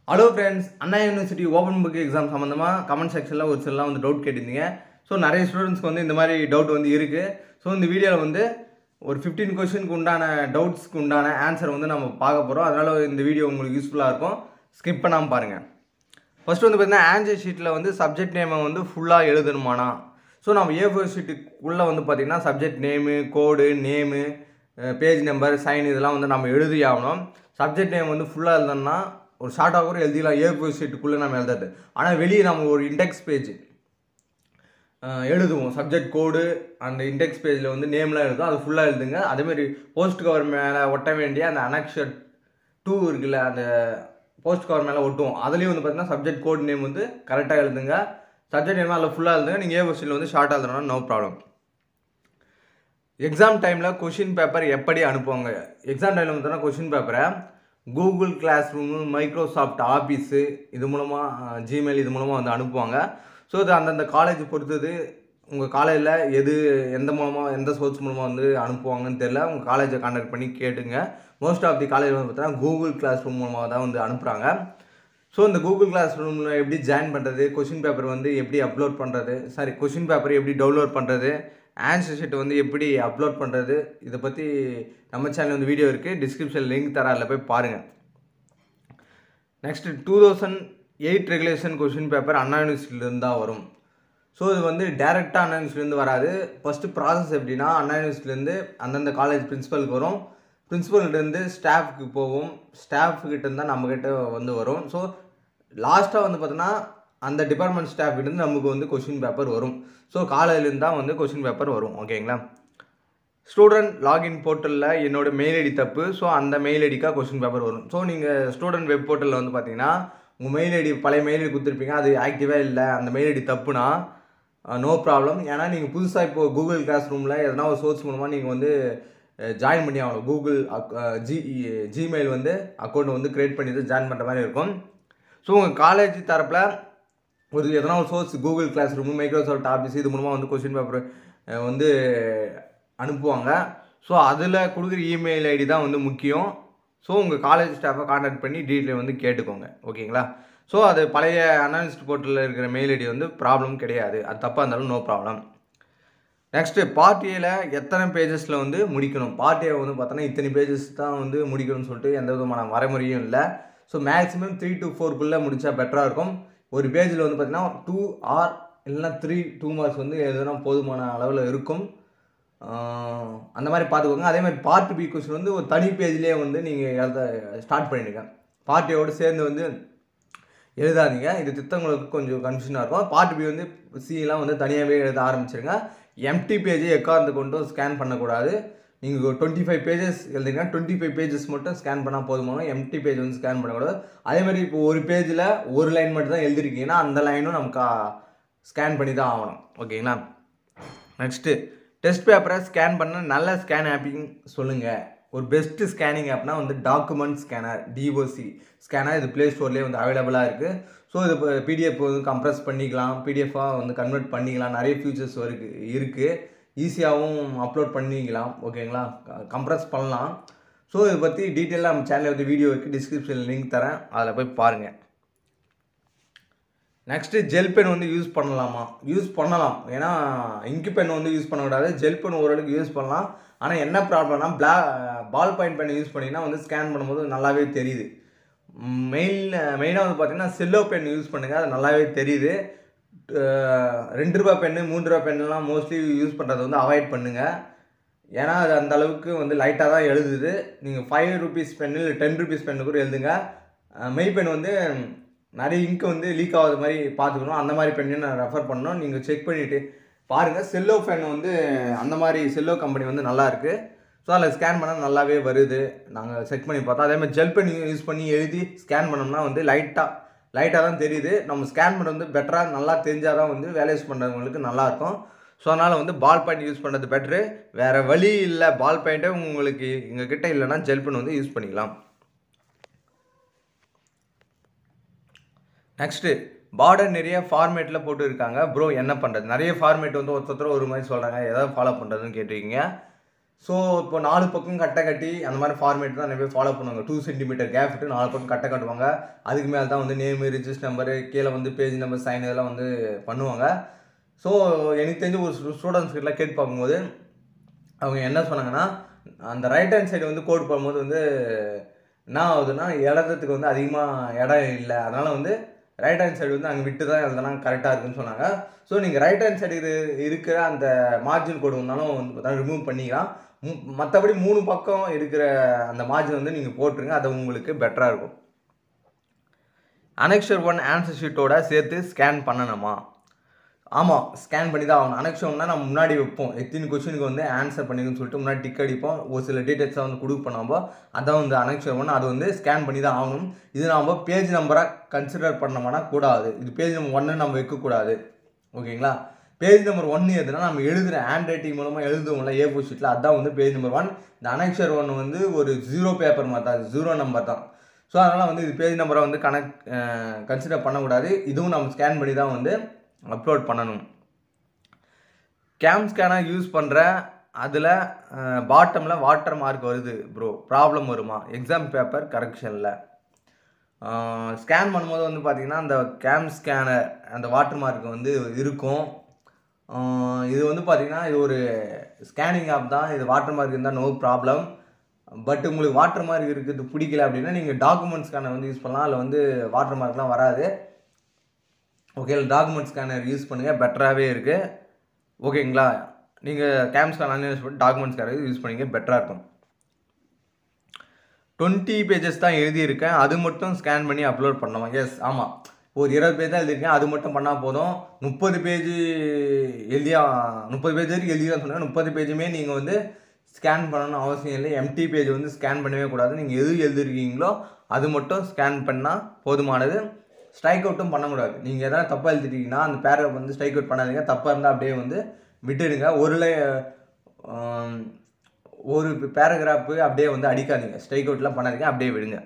hello friends Anna university open book exam சம்மந்தமாக comment செக்ஷனில் ஒரு சிலலாம் வந்து டவுட் கேட்டிருந்தீங்க ஸோ நிறைய ஸ்டூடெண்ட்ஸ்க்கு வந்து இந்த மாதிரி டவுட் வந்து இருக்குது ஸோ இந்த வீடியோவில் வந்து ஒரு ஃபிஃப்டீன் கொஷனுக்கு உண்டான டவுட்ஸ்க்கு உண்டான ஆன்சர் வந்து நம்ம பார்க்க போகிறோம் அதனால் இந்த வீடியோ உங்களுக்கு யூஸ்ஃபுல்லாக இருக்கும் ஸ்கிப் பண்ணாமல் பாருங்கள் ஃபர்ஸ்ட் வந்து பார்த்தீங்கன்னா ஆன்சர் ஷீட்டில் வந்து சப்ஜெக்ட் நேமை வந்து ஃபுல்லாக எழுதணுமானா ஸோ நம்ம ஏ ஃபோர் ஷீட்டுக்குள்ளே வந்து பார்த்திங்கன்னா subject name code name page number sign இதெல்லாம் வந்து நம்ம எழுதி ஆகணும் சப்ஜெக்ட் நேம் வந்து ஃபுல்லாக எழுதணும்னா ஒரு ஷார்ட்டாக கூட எழுதிக்கலாம் ஏ ஃபோர் ஷீட்டுக்குள்ளே நம்ம எழுதுறது ஆனால் வெளியே நம்ம ஒரு இண்டெக்ஸ் பேஜ் எழுதுவோம் சப்ஜெக்ட் கோடு அந்த இண்டெக்ஸ் பேஜில் வந்து நேம்லாம் எழுதும் அது ஃபுல்லாக எழுதுங்க அதேமாதிரி போஸ்ட் கவர் மேலே ஒட்ட வேண்டிய அந்த அனக்ஷர் டூ இருக்குல்ல அந்த போஸ்ட் கவர் மேலே ஒட்டுவோம் அதுலேயும் வந்து பார்த்தீங்கன்னா சப்ஜெக்ட் கோட் நேம் வந்து கரெக்டாக எழுதுங்க சப்ஜெக்ட் நேம் அதில் ஃபுல்லாக எழுதுங்க நீங்கள் ஏ கொஸ்டினில் வந்து ஷார்ட்டாக எழுதுனா நோ ப்ராப்ளம் எக்ஸாம் டைமில் கொஷின் பேப்பர் எப்படி அனுப்புவாங்க எக்ஸாம் டைமில் பார்த்தோன்னா கொஷின் பேப்பரை Google classroom Microsoft office இது மூலமாக ஜிமெயில் இது மூலமாக வந்து அனுப்புவாங்க ஸோ இது அந்தந்த காலேஜ் பொறுத்தது உங்கள் காலேஜில் எது எந்த மூலமாக எந்த சோர்ஸ் மூலமாக வந்து அனுப்புவாங்கன்னு தெரில உங்கள் காலேஜை கான்டாக்ட் பண்ணி கேட்டுங்க மோஸ்ட் ஆஃப் தி காலேஜ் வந்து பார்த்தீங்கன்னா கூகுள் கிளாஸ் ரூம் மூலமாக தான் வந்து அனுப்புகிறாங்க ஸோ இந்த கூகுள் கிளாஸ் ரூமில் எப்படி ஜாயின் பண்ணுறது கொஷின் பேப்பர் வந்து எப்படி அப்லோட் பண்ணுறது சாரி கொஷின் பேப்பர் எப்படி டவுன்லோட் பண்ணுறது ஆன்சர் ஷீட் வந்து எப்படி அப்லோட் பண்ணுறது இதை பற்றி நம்ம சேனல் வந்து வீடியோ இருக்குது டிஸ்கிரிப்ஷன் லிங்க் தர அதில் போய் பாருங்கள் next two thousand eight regulation question paper Anna யூனிவர்சிட்டியிலேருந்து தான் வரும் ஸோ இது வந்து டேரெக்டாக அண்ணா யூனிவர்சிட்டிலேருந்து வராது ஃபஸ்ட்டு ப்ராசஸ் எப்படின்னா அண்ணா யூனிவர்சிட்டிலேருந்து அந்தந்த காலேஜ் பிரின்ஸிபலுக்கு வரும் பிரின்ஸிபல்கிட்டேருந்து ஸ்டாஃப்க்கு போகும் ஸ்டாஃப்கிட்ட இருந்தால் நம்மக்கிட்ட வந்து வரும் ஸோ லாஸ்ட்டாக வந்து பார்த்தோன்னா அந்த டிபார்ட்மெண்ட் ஸ்டாஃப் கிட்டேருந்து நமக்கு வந்து கொஷின் பேப்பர் வரும் ஸோ காலேஜ்லேருந்து தான் வந்து கொஷின் பேப்பர் வரும் ஓகேங்களா ஸ்டூடெண்ட் லாகின் போர்ட்டலில் என்னோட மெயில் ஐடி தப்பு ஸோ அந்த மெயில் ஐடிக்காக கொஷின் பேப்பர் வரும் ஸோ நீங்கள் ஸ்டூடெண்ட் வெப் போர்ட்டலில் வந்து பார்த்தீங்கன்னா உங்கள் மெயில் ஐடி பழைய மெயில் ஐடி கொடுத்துருப்பீங்க அது ஆக்டிவாக இல்லை அந்த மெயில் ஐடி தப்புனா நோ ப்ராப்ளம் ஏன்னா நீங்கள் புதுசாக இப்போ கூகுள் கிளாஸ் ரூமில் எதனா ஒரு சோர்ஸ் மூலமாக நீங்கள் வந்து ஜாயின் பண்ணி ஆகணும் கூகுள் ஜி ஜிமெயில் வந்து அக்கௌண்ட் வந்து க்ரியேட் பண்ணி ஜாயின் பண்ணுற மாதிரி இருக்கும் ஸோ உங்கள் காலேஜ் தரப்பில் ஒரு எதனா ஒரு source Google classroom Microsoft office இது மூலமாக வந்து கொஷின் பேப்பர் வந்து அனுப்புவாங்க ஸோ அதில் கொடுக்குற இமெயில் ஐடி தான் வந்து முக்கியம் ஸோ உங்கள் காலேஜ் ஸ்டாஃபை காண்டாக்ட் பண்ணி டீட்டெயில் வந்து கேட்டுக்கோங்க ஓகேங்களா ஸோ அது பழைய அனாலிஸ்ட் போர்ட்டலில் இருக்கிற மெயில் ஐடி வந்து ப்ராப்ளம் கிடையாது அது தப்பாக இருந்தாலும் நோ ப்ராப்ளம் நெக்ஸ்ட்டு பார்ட்டியில் எத்தனை பேஜஸில் வந்து முடிக்கணும் பார்ட்டியை வந்து பார்த்தோன்னா இத்தனை பேஜஸ் தான் வந்து முடிக்கணும்னு சொல்லிட்டு எந்த விதமான வரைமுறையும் இல்லை ஸோ மேக்ஸிமம் த்ரீ டு ஃபோர்க்குள்ளே முடித்தா பெட்டராக இருக்கும் ஒரு பேஜில் வந்து பார்த்தீங்கன்னா டூ ஆர் இல்லைனா த்ரீ டூ மார்க்ஸ் வந்து எதுனா போதுமான அளவில் இருக்கும் அந்த மாதிரி பார்த்துக்கோங்க அதே மாதிரி பார்ட் பி கொஸ்டின் வந்து ஒரு தனி பேஜ்லேயே வந்து நீங்கள் எழுத ஸ்டார்ட் பண்ணிடுங்க பார்ட்டியோடு சேர்ந்து வந்து எழுதாதீங்க இது திட்டங்களுக்கு கொஞ்சம் கன்ஃபியூஷனாக இருக்கும் பார்ட் பி வந்து சிலாம் வந்து தனியாகவே எழுத ஆரம்பிச்சிருங்க எம்டி பேஜை எக்கார்ந்து கொண்டும் ஸ்கேன் பண்ணக்கூடாது நீங்கள் டுவெண்ட்டி ஃபைவ் பேஜஸ் எழுதிங்கன்னா டுவெண்ட்டி ஃபைவ் பேஜஸ் மட்டும் ஸ்கேன் பண்ணால் போதுமான எம்டி பேஜ் வந்து ஸ்கேன் பண்ணக்கூடாது அதே மாதிரி இப்போ ஒரு பேஜில் ஒரு லைன் மட்டும் தான் எழுதிருக்கீங்கன்னா அந்த லைனும் நமக்கு ஸ்கேன் பண்ணி தான் ஆகணும் ஓகேங்களா நெக்ஸ்ட்டு டெஸ்ட் பேப்பரை ஸ்கேன் பண்ண நல்ல ஸ்கேன் ஆப்பிங் சொல்லுங்கள் ஒரு பெஸ்ட்டு ஸ்கேனிங் ஆப்னா வந்து டாக்குமெண்ட் ஸ்கேனர் டிஓசி ஸ்கேனர் இது ப்ளே ஸ்டோர்லேயே வந்து அவைலபிளாக இருக்குது ஸோ இது இப்போ பிடிஎஃப் வந்து கம்ப்ரஸ் பண்ணிக்கலாம் பிடிஎஃபாக வந்து கன்வெர்ட் பண்ணிக்கலாம் நிறைய ஃபியூச்சர்ஸ் இருக்கு இருக்குது ஈஸியாகவும் அப்லோட் பண்ணிக்கலாம் ஓகேங்களா கம்ப்ரஸ் பண்ணலாம் ஸோ இதை பற்றி டீட்டெயிலாக நம்ம சேனலில் வந்து வீடியோ இருக்குது டிஸ்கிரிப்ஷனில் லிங்க் தரேன் அதில் போய் பாருங்கள் நெக்ஸ்ட்டு ஜெல் பென் வந்து யூஸ் பண்ணலாமா யூஸ் பண்ணலாம் ஏன்னா இங்கு பென் வந்து யூஸ் பண்ணக்கூடாது ஜெல் பென் ஓரளவுக்கு யூஸ் பண்ணலாம் ஆனால் என்ன ப்ராப்ளம்னா பிளா பால் பாயிண்ட் பென் யூஸ் பண்ணிங்கன்னா வந்து ஸ்கேன் பண்ணும்போது நல்லாவே தெரியுது மெயின் மெயினாக வந்து பார்த்தீங்கன்னா செல்லோ பென் யூஸ் பண்ணுங்கள் அது நல்லாவே தெரியுது ரெண்டு ரூபா பென்னு மூன்று ரூபா பென்னுலாம் மோஸ்ட்லி யூஸ் பண்ணுறது வந்து அவாய்ட் பண்ணுங்கள் ஏன்னா அது அந்த அளவுக்கு வந்து லைட்டாக தான் எழுதுது நீங்கள் ஃபைவ் ருபீஸ் பென்னு இல்லை டென் ருபீஸ் பென்னு கூட எழுதுங்க மெய் பென் வந்து நிறைய இங்க் வந்து லீக் ஆகாத மாதிரி பார்த்துக்கணும் அந்த மாதிரி பெண்ணையும் நான் ரெஃபர் பண்ணணும் நீங்கள் செக் பண்ணிவிட்டு பாருங்கள் செல்லோ பென் வந்து அந்த மாதிரி செல்லோ கம்பெனி வந்து நல்லா இருக்குது ஸோ அதில் ஸ்கேன் பண்ணால் நல்லாவே வருது நாங்கள் செக் பண்ணி பார்த்தோம் அதே மாதிரி ஜெல் பென் யூஸ் பண்ணி எழுதி ஸ்கேன் பண்ணோம்னா வந்து லைட்டாக லைட்டாக தான் தெரியுது நம்ம ஸ்கேன் பண்ண வந்து பெட்டராக நல்லா தெரிஞ்சால் தான் வந்து வேலை யூஸ் பண்ணுறவங்களுக்கு நல்லாயிருக்கும் ஸோ அதனால் வந்து பால் பாயிண்ட் யூஸ் பண்ணுறது பெட்ரு வேறு வழி இல்லை பால் பாயிண்ட்டே உங்களுக்கு எங்கள் கிட்டே இல்லைன்னா ஜெல் பென் வந்து யூஸ் பண்ணிக்கலாம் நெக்ஸ்ட்டு பார்டர் நிறைய ஃபார்மேட்டில் போட்டு இருக்காங்க ப்ரோ என்ன பண்ணுறது நிறைய ஃபார்மேட் வந்து ஒருத்தர் ஒரு மாதிரி சொல்கிறாங்க எதாவது ஃபாலோ பண்ணுறதுன்னு கேட்டிருக்கீங்க ஸோ இப்போ நாலு பக்கம் கட்டை கட்டி அந்த மாதிரி ஃபார்மேட் தான் நிறைய பேர் ஃபாலோ பண்ணுவாங்க டூ சென்டிமீட்டர் கேப் விட்டு நாலு பக்கம் கட்டை கட்டுவாங்க அதுக்கு மேலே தான் வந்து நேம் ரிஜிஸ்டர் நம்பரு கீழே வந்து பேஜ் நம்பர் சைன் இதெல்லாம் வந்து பண்ணுவாங்க ஸோ எனக்கு தெரிஞ்ச ஒரு ஸ்டூடெண்ட்ஸ் கிட்டலாம் கேட்டு பார்க்கும்போது அவங்க என்ன சொன்னாங்கன்னா அந்த ரைட் ஹேண்ட் சைடு வந்து கோட் போடும்போது வந்து என்ன ஆகுதுன்னா எழுதுறதுக்கு வந்து அதிகமாக இடம் இல்லை அதனால் வந்து ரைட் ஹேண்ட் சைடு வந்து அங்கே விட்டு தான் எழுதுனா கரெக்டாக இருக்குன்னு சொன்னாங்க ஸோ நீங்கள் ரைட் ஹேண்ட் சைடு இது இருக்கிற அந்த மார்ஜின் கோடு வந்தாலும் வந்து ரிமூவ் பண்ணிக்கலாம் மற்றபடி மூணு பக்கம் இருக்கிற அந்த மார்ஜின் வந்து நீங்கள் போட்டுருங்க அது உங்களுக்கு பெட்டராக இருக்கும் அனெக்ஷர் ஒன் ஆன்சர் ஷீட்டோட சேர்த்து ஸ்கேன் பண்ணணுமா ஆமாம் ஸ்கேன் பண்ணி தான் ஆகணும் அனெக்ஷன்னா நம்ம முன்னாடி வைப்போம் எத்தனை கொஷினுக்கு வந்து ஆன்சர் பண்ணிக்கணும்னு சொல்லிட்டு முன்னாடி டிக் அடிப்போம் ஒரு சில டீட்டெயில்ஸை வந்து கொடுக்க பண்ணாமோ அதான் வந்து அனெக்ஷர் ஒன் அது வந்து ஸ்கேன் பண்ணி தான் ஆகணும் இது நம்ம பேஜ் நம்பராக கன்சிடர் பண்ணோம்னா கூடாது இது பேஜ் நம்பர் ஒன்று நம்ம வைக்கக்கூடாது ஓகேங்களா பேஜ் நம்பர் ஒன்று எதுனா நம்ம எழுதுகிற ஹேண்ட் ரைட்டிங் மூலமாக எழுதுவோம்ல ஏ ஃபோர் ஷீட்டில் அதான் வந்து பேஜ் நம்பர் ஒன் இந்த அனெக்ஷர் ஒன் வந்து ஒரு ஜீரோ பேப்பர் மாதிரி தான் ஜீரோ நம்பர் தான் ஸோ அதனால் வந்து இது பேஜ் நம்பரை வந்து கனெக்ட் கன்சிடர் பண்ணக்கூடாது இதுவும் நம்ம ஸ்கேன் பண்ணி தான் வந்து அப்லோட் பண்ணணும் கேம் ஸ்கேனர் யூஸ் பண்ணுற அதில் பாட்டமில் வாட்டர் மார்க் வருது ப்ரோ ப்ராப்ளம் வருமா எக்ஸாம் பேப்பர் கரெக்ஷனில் ஸ்கேன் பண்ணும்போது வந்து பார்த்திங்கன்னா அந்த கேம் ஸ்கேனர் அந்த வாட்டர் மார்க் வந்து இருக்கும் இது வந்து பார்த்திங்கன்னா இது ஒரு ஸ்கேனிங் ஆப் தான் இது வாட்டர் மார்க் இருந்தால் நோ ப்ராப்ளம் பட் உங்களுக்கு வாட்டர் மார்க் இருக்கிறது பிடிக்கல அப்படின்னா நீங்கள் டாக்குமெண்ட் ஸ்கேனர் வந்து யூஸ் பண்ணலாம் அதில் வந்து வாட்டர் மார்க்லாம் வராது ஓகே டாக்குமெண்ட் ஸ்கேனர் யூஸ் பண்ணுங்கள் பெட்டராகவே இருக்குது ஓகேங்களா நீங்கள் கேம் ஸ்கேனர் யூஸ் பண்ணி டாக்குமெண்ட் ஸ்கேனர் யூஸ் பண்ணிங்க பெட்டராக இருக்கும் டுவெண்ட்டி பேஜஸ் தான் எழுதியிருக்கேன் அது மட்டும் ஸ்கேன் பண்ணி அப்லோட் பண்ணலாம் எஸ் ஆமாம் ஒரு இருபது பேஜ் தான் எழுதியிருக்கேன் அது மட்டும் பண்ணால் போதும் முப்பது பேஜ் எழுதியா முப்பது பேஜ் வரைக்கும் எழுதிதான் சொன்னாங்க முப்பது பேஜுமே நீங்கள் வந்து ஸ்கேன் பண்ணணும்னு அவசியம் இல்லை எம்டி பேஜ் வந்து ஸ்கேன் பண்ணவே கூடாது நீங்கள் எது எழுதிருக்கீங்களோ அது மட்டும் ஸ்கேன் பண்ணால் போதுமானது ஸ்ட்ரைக் அவுட்டும் பண்ணக்கூடாது நீங்கள் எதனா தப்பாக எழுதிட்டீங்கன்னா அந்த பேரை வந்து ஸ்ட்ரைக் அவுட் பண்ணாதீங்க தப்பாக இருந்தால் அப்படியே வந்து விட்டுடுங்க ஒரு லை ஒரு பேராகிராஃபு அப்படியே வந்து அடிக்காதீங்க ஸ்ட்ரைக் அவுட்லாம் பண்ணாதீங்க அப்படியே விடுங்க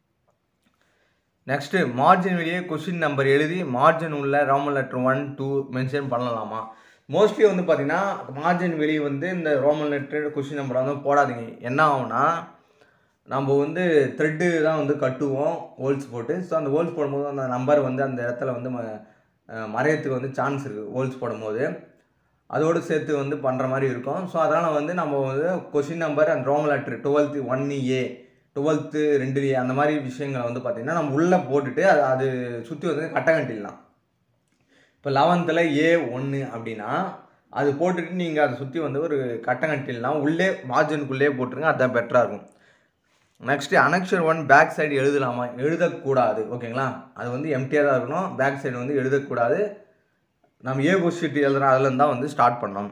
நெக்ஸ்ட்டு மார்ஜின் வெளியே கொஷின் நம்பர் எழுதி மார்ஜின் உள்ள Roman letter one two mention பண்ணலாமா மோஸ்ட்லி வந்து பார்த்தீங்கன்னா மார்ஜின் வெளியே வந்து இந்த ரோமன் லெட்டர் கொஷின் நம்பர் வந்து போடாதீங்க என்ன ஆகும்னா நம்ம வந்து த்ரெட்டு தான் வந்து கட்டுவோம் ஹோல்ஸ் போட்டு ஸோ அந்த ஹோல்ஸ் போடும்போது அந்த நம்பர் வந்து அந்த இடத்துல வந்து மறையத்துக்கு வந்து சான்ஸ் இருக்குது ஹோல்ஸ் போடும்போது அதோடு சேர்த்து வந்து பண்ணுற மாதிரி இருக்கும் ஸோ அதனால் வந்து நம்ம வந்து கொஷின் நம்பர் அந்த Roman letter twelfth one A twelfth ரெண்டு ஏ அந்த மாதிரி விஷயங்களை வந்து பார்த்திங்கன்னா நம்ம உள்ளே போட்டுட்டு அது அது சுற்றி வந்து கட்டங்கட்டிடலாம் இப்போ லெவன்த்தில் ஏ ஒன்று அப்படின்னா அது போட்டுட்டு நீங்கள் அதை சுற்றி வந்து ஒரு கட்டங்கட்டிடலாம் உள்ளே மார்ஜினுக்குள்ளே போட்டுருங்க அதுதான் பெட்டராக இருக்கும் next annexure one back side எழுதலாமா எழுதக்கூடாது ஓகேங்களா அது வந்து எம்டியாக தான் இருக்கணும் பேக் சைடு வந்து எழுதக்கூடாது நம்ம ஏ ஷீட் எழுதுகிறோம் அதுலேருந்து தான் வந்து ஸ்டார்ட் பண்ணோம்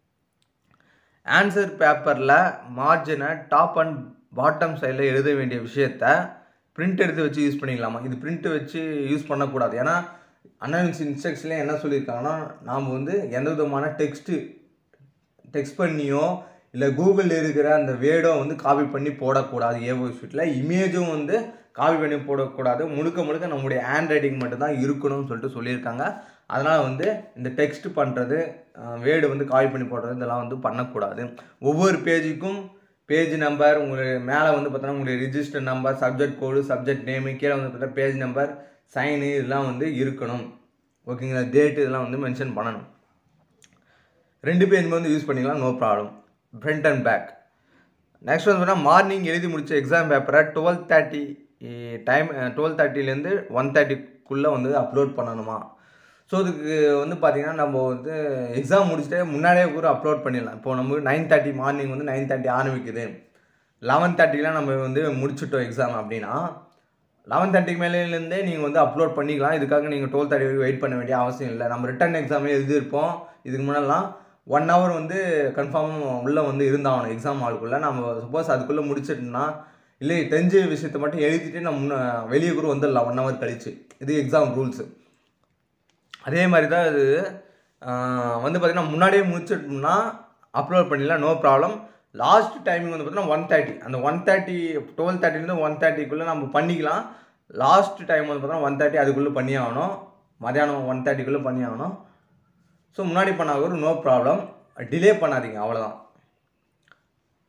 ஆன்சர் பேப்பரில் மார்ஜினை டாப் அண்ட் பாட்டம் சைடில் எழுத வேண்டிய விஷயத்த பிரிண்ட் எடுத்து வச்சு யூஸ் பண்ணிக்கலாமா இது பிரிண்ட் வச்சு யூஸ் பண்ணக்கூடாது ஏன்னா அனாலிஸ் இன்ஸ்ட்ரக்ஷன்லேயே என்ன சொல்லியிருக்காங்கன்னா நாம் வந்து எந்த விதமான டெக்ஸ்ட்டு டெக்ஸ்ட் பண்ணியோ இல்லை கூகுளில் இருக்கிற அந்த வேர்டோ வந்து காப்பி பண்ணி போடக்கூடாது ஏஓ ஷீட்டில் இமேஜும் வந்து காப்பி பண்ணி போடக்கூடாது முழுக்க முழுக்க நம்முடைய ஹேண்ட் ரைட்டிங் மட்டும்தான் இருக்கணும்னு சொல்லிட்டு சொல்லியிருக்காங்க அதனால் வந்து இந்த டெக்ஸ்ட் பண்ணுறது வேர்டு வந்து காப்பி பண்ணி போடுறது இதெல்லாம் வந்து பண்ணக்கூடாது ஒவ்வொரு பேஜுக்கும் பேஜ் நம்பர் உங்களுக்கு மேலே வந்து பார்த்தோன்னா உங்களுடைய register number subject code subject name கீழே வந்து பார்த்தா பேஜ் நம்பர் சைனு இதெல்லாம் வந்து இருக்கணும் ஓகேங்களா டேட்டு இதெல்லாம் வந்து மென்ஷன் பண்ணணும் ரெண்டு பேஜ் வந்து யூஸ் பண்ணிக்கலாம் no problem front and back next வந்து பார்த்தீங்கன்னா மார்னிங் எழுதி முடித்த எக்ஸாம் பேப்பரை டுவெல் தேர்ட்டி டைம் டுவெல் தேர்ட்டிலேருந்து ஒன் தேர்ட்டிக்குள்ளே வந்து அப்லோட் பண்ணணுமா ஸோ இதுக்கு வந்து பார்த்திங்கன்னா நம்ம வந்து எக்ஸாம் முடிச்சுட்டு முன்னாடியே கூட அப்லோட் பண்ணிடலாம் இப்போ நம்ம நைன் தேர்ட்டி மார்னிங் வந்து நைன் தேர்ட்டி ஆரம்பிக்குது லெவன் தேர்ட்டிலாம் நம்ம வந்து முடிச்சுட்டோம் எக்ஸாம் அப்படின்னா லெவன் தேர்ட்டிக்கு மேலேருந்தே நீங்கள் வந்து அப்லோட் பண்ணிக்கலாம் இதுக்காக நீங்கள் டுவெல் தேர்ட்டி வரைக்கும் வெயிட் பண்ண வேண்டிய அவசியம் இல்லை நம்ம ரிட்டன் எக்ஸாமே எழுதியிருப்போம் இதுக்கு முன்னெல்லாம் ஒன் ஹவர் வந்து கன்ஃபார்ம் உள்ளே வந்து இருந்தாகணும் எக்ஸாம் ஹாலுக்குள்ளே நம்ம சப்போஸ் அதுக்குள்ளே முடிச்சிட்டோம்னா இல்லை தெரிஞ்ச விஷயத்த மட்டும் எழுதிட்டு நம்ம முன்ன வெளியே கூட வந்துடலாம் ஒன் ஹவர் கழிச்சு இது எக்ஸாம் ரூல்ஸு அதே மாதிரி தான் இது வந்து பார்த்திங்கன்னா முன்னாடியே முடிச்சிட்டோம்னா அப்லோட் பண்ணிடலாம் நோ ப்ராப்ளம் லாஸ்ட் டைமிங் வந்து பார்த்தீங்கன்னா ஒன் தேர்ட்டி அந்த ஒன் தேர்ட்டி டுவெல் தேர்ட்டிலேருந்து ஒன் தேர்ட்டிக்குள்ளே நம்ம பண்ணிக்கலாம் லாஸ்ட் டைம் வந்து பார்த்தோன்னா ஒன் தேர்ட்டி அதுக்குள்ளே பண்ணி ஆகணும் மதியானம் ஒன் தேர்ட்டிக்குள்ளே பண்ணி ஆகணும் ஸோ முன்னாடி பண்ணால் கூட நோ ப்ராப்ளம் டிலே பண்ணாதீங்க அவ்வளோதான்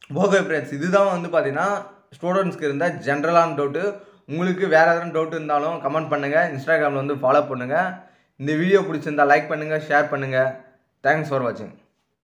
ஓகே ஃப்ரெண்ட்ஸ் இதுதான் வந்து பார்த்தீங்கன்னா ஸ்டூடெண்ட்ஸ்க்கு இருந்த ஜென்ரலான டவுட்டு உங்களுக்கு வேறு எதாவது டவுட் இருந்தாலும் கமெண்ட் பண்ணுங்கள் இன்ஸ்டாகிராமில் வந்து ஃபாலோ பண்ணுங்கள் இந்த வீடியோ பிடிச்சிருந்தா லைக் பண்ணுங்கள் ஷேர் பண்ணுங்கள் தேங்க்ஸ் ஃபார் வாட்சிங்